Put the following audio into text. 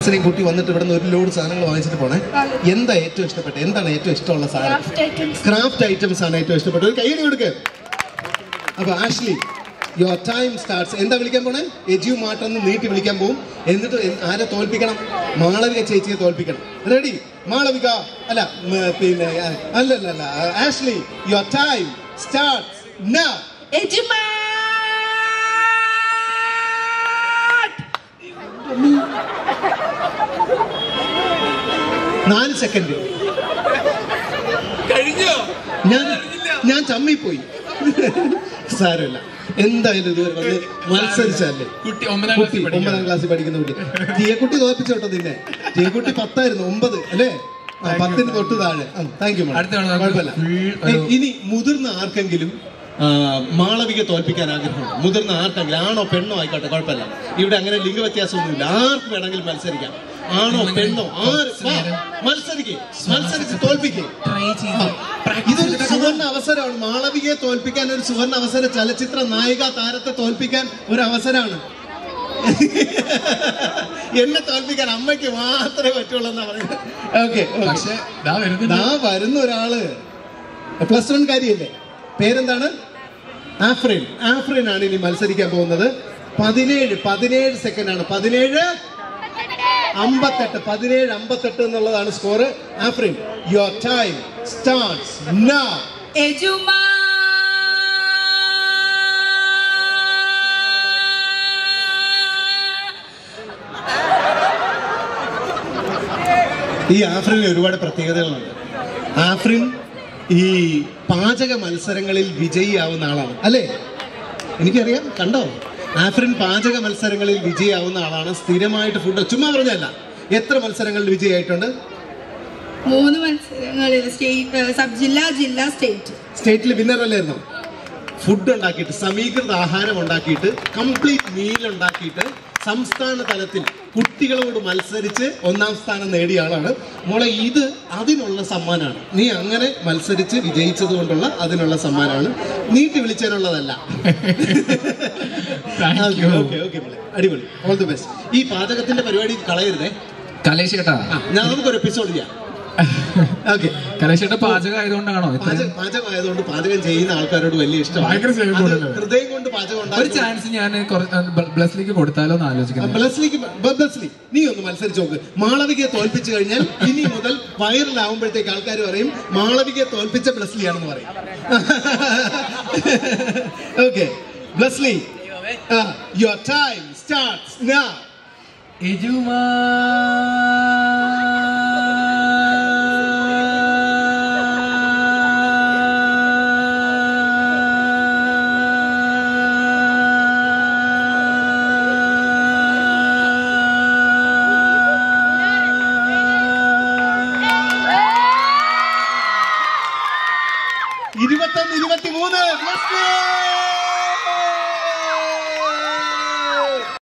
അച്ഛനെയും കുട്ടി വന്നിട്ട് ഇവിടെ നിന്ന് ഒരു ലോഡ് സാധനങ്ങൾ വാങ്ങിച്ചിട്ട് പോണേ എന്താ ഏറ്റവും ഇഷ്ടപ്പെട്ടത് എന്താണ് ഏറ്റവും ഇഷ്ടമുള്ള സാധനം Craft items. ക്രാഫ്റ്റ് ഐറ്റംസ് ആണ് ഏറ്റവും ഇഷ്ടപ്പെട്ടത് ഒരു കൈയ്യടി കൊടുക്ക് അപ്പൊ ആഷ്ലി യുവർ ടൈം സ്റ്റാർട്ട്സ് എന്താ വിളിക്കാൻ പോണേ എജു മാട്ടെന്ന് നീട്ടി വിളിക്കാൻ പോകും എന്നിട്ട് എൻ- ആരെ തോൽപ്പിക്കണം മാളവിക ചേച്ചിയെ തോൽപ്പിക്കണം റെഡി മാളവിക അല്ല ഉം, പിന്നെ ആ, അല്ല അല്ല അല്ല Ashley your time starts now യജമാൻ നാല് സെക്കൻഡ് കഴിഞ്ഞോ ഞാൻ ഞാൻ ചമ്മിപ്പോയി സാരമില്ല എന്തായാലും ഇതുവരെ വന്ന് മത്സരിച്ചല്ലേ കുട്ടി ഒമ്പതാം കുട്ടി ക്ലാസ്സിൽ ഒമ്പതാം ക്ലാസ്സിൽ പഠിക്കുന്ന കുട്ടി തീയക്കുട്ടി തോൽപ്പിച്ചു കേട്ടോ നിന്നെ തീയക്കുട്ടി പത്തായിരുന്നു ഒമ്പത് അല്ലേ ആ, പത്തിന് തൊട്ട് താഴെ താങ്ക് യു അടുത്ത തവണ നമുക്ക് കുഴപ്പമില്ല full ഒരു- ഏ, ഇനി മുതിർന്ന ആർക്കെങ്കിലും ആ, മാളവിക തോൽപ്പിക്കാൻ ആഗ്രഹമുണ്ട് മുതിർന്ന ആർക്കെങ്കിലും ആണോ പെണ്ണോ ആയിക്കോട്ടെ കുഴപ്പമില്ല ഇവിടെ അങ്ങനെ ലിംഗ വ്യത്യാസമൊന്നുമില്ല ആർക്ക് വേണമെങ്കിലും മത്സരിക്കാം ആണോ പെണ്ണോ ആര് വാ, മത്സരിക്കേ മത്സരിച്ച് തോൽപ്പിക്കേ ട്രൈ ചെയ്ത് ഇതൊരു സുവർണ അവസരമാണ് മാളവികയെ തോൽപ്പിക്കാൻ ഒരു സുവർണ അവസരം ചലച്ചിത്ര നായിക താരത്തെ തോൽപ്പിക്കാൻ ഒരു അവസരമാണ് എന്നെ തോൽപ്പിക്കാൻ അമ്മയ്ക്ക് മാത്രമേ പറ്റുള്ളൂ എന്നാ പറയുന്നത് ഓക്കെ പക്ഷെ ദാ വരുന്നുണ്ട് ദാ വരുന്ന ഒരാള് പ്ലസ് വൺ കാര്യല്ലേ പേരെന്താണ് ആഫ്രിൻ ആഫ്രിൻ ആണ് ഇനി മത്സരിക്കാൻ പോകുന്നത് പതിനേഴ് പതിനേഴ് സെക്കൻഡ് ആണ് പതിനേഴ് അമ്പത്തെട്ട് പതിനേഴ് അമ്പത്തെട്ട് എന്നുള്ളതാണ് score Afrin your time starts now ഈ ആഫ്രിന് ഒരുപാട് പ്രത്യേകതകളുണ്ട് ആഫ്രിൻ ഈ പാചക മത്സരങ്ങളിൽ വിജയിയാവുന്ന ആളാണ് അല്ലേ എനിക്കറിയാം കണ്ടോ ആഫ്രിൻ പാചക മത്സരങ്ങളിൽ വിജയിയാവുന്ന ആളാണ് സ്ഥിരമായിട്ട് ഫുഡ് ചുമ്മാ പറഞ്ഞല്ല എത്ര മത്സരങ്ങളിൽ വിജയിയായിട്ടുണ്ട് മൂന്ന് മത്സരങ്ങളിൽ സ്റ്റേറ്റ് സബ് ജില്ല ജില്ല സ്റ്റേറ്റ് സ്റ്റേറ്റിൽ വിന്നർ അല്ലായിരുന്നു ഫുഡ് ഉണ്ടാക്കിയിട്ട് സമീകൃത ആഹാരം ഉണ്ടാക്കിയിട്ട് കംപ്ലീറ്റ് മീൽ ഉണ്ടാക്കിയിട്ട് സംസ്ഥാന തലത്തിൽ കുട്ടികളോട് മത്സരിച്ച് ഒന്നാം സ്ഥാനം നേടിയ ആളാണ് മോളെ ഇത് അതിനുള്ള സമ്മാനമാണ് നീ അങ്ങനെ മത്സരിച്ച് വിജയിച്ചത് കൊണ്ടുള്ള അതിനുള്ള സമ്മാനമാണ് നീട്ടി വിളിച്ചതിനുള്ളതല്ല Thank you. ഓക്കെ ഓക്കെ അടിപൊളി ഓൾ ദി ബെസ്റ്റ് ഈ പാചകത്തിന്റെ പരിപാടി കളയരുതേ കലേഷ് ചേട്ടാ ആ ഞാൻ നമുക്കൊരു എപ്പിസോഡ് ചെയ്യാം ഓക്കെ കലേഷ് ചേട്ടാ പാചകം ആയതുകൊണ്ടാണോ ഇത്ര പാചകം പാചകമായതുകൊണ്ട് പാചകം ചെയ്യുന്ന ആൾക്കാരോട് വലിയ ഭയങ്കര സ്നേഹം ഇഷ്ടമാണ് കൂടുതലല്ലേ? ഹൃദയം കൊണ്ട് പാചകം ഒരു ഉണ്ടാക്കുന്ന ചാൻസ് ഞാൻ ബ്ലസ്സിലേക്ക് കൊടുത്താലോ എന്ന് ആലോചിക്കുന്നത് ബ്ലസ്ലിക്ക് ബ്ലസ്ലി നീ ഒന്ന് മത്സരിച്ച് നോക്ക് മാളവികയെ തോൽപ്പിച്ചു കഴിഞ്ഞാൽ ഇനി മുതൽ വൈറലാവുമ്പോഴത്തേക്ക് ആൾക്കാർ പറയും മാളവികയെ തോൽപ്പിച്ച ബ്ലസ്ലിയാണെന്ന് പറയും okay Blesslee your time starts now ഇരുപത്തൊന്ന് ഇരുപത്തി മൂന്ന് ബ്ലസ്ലി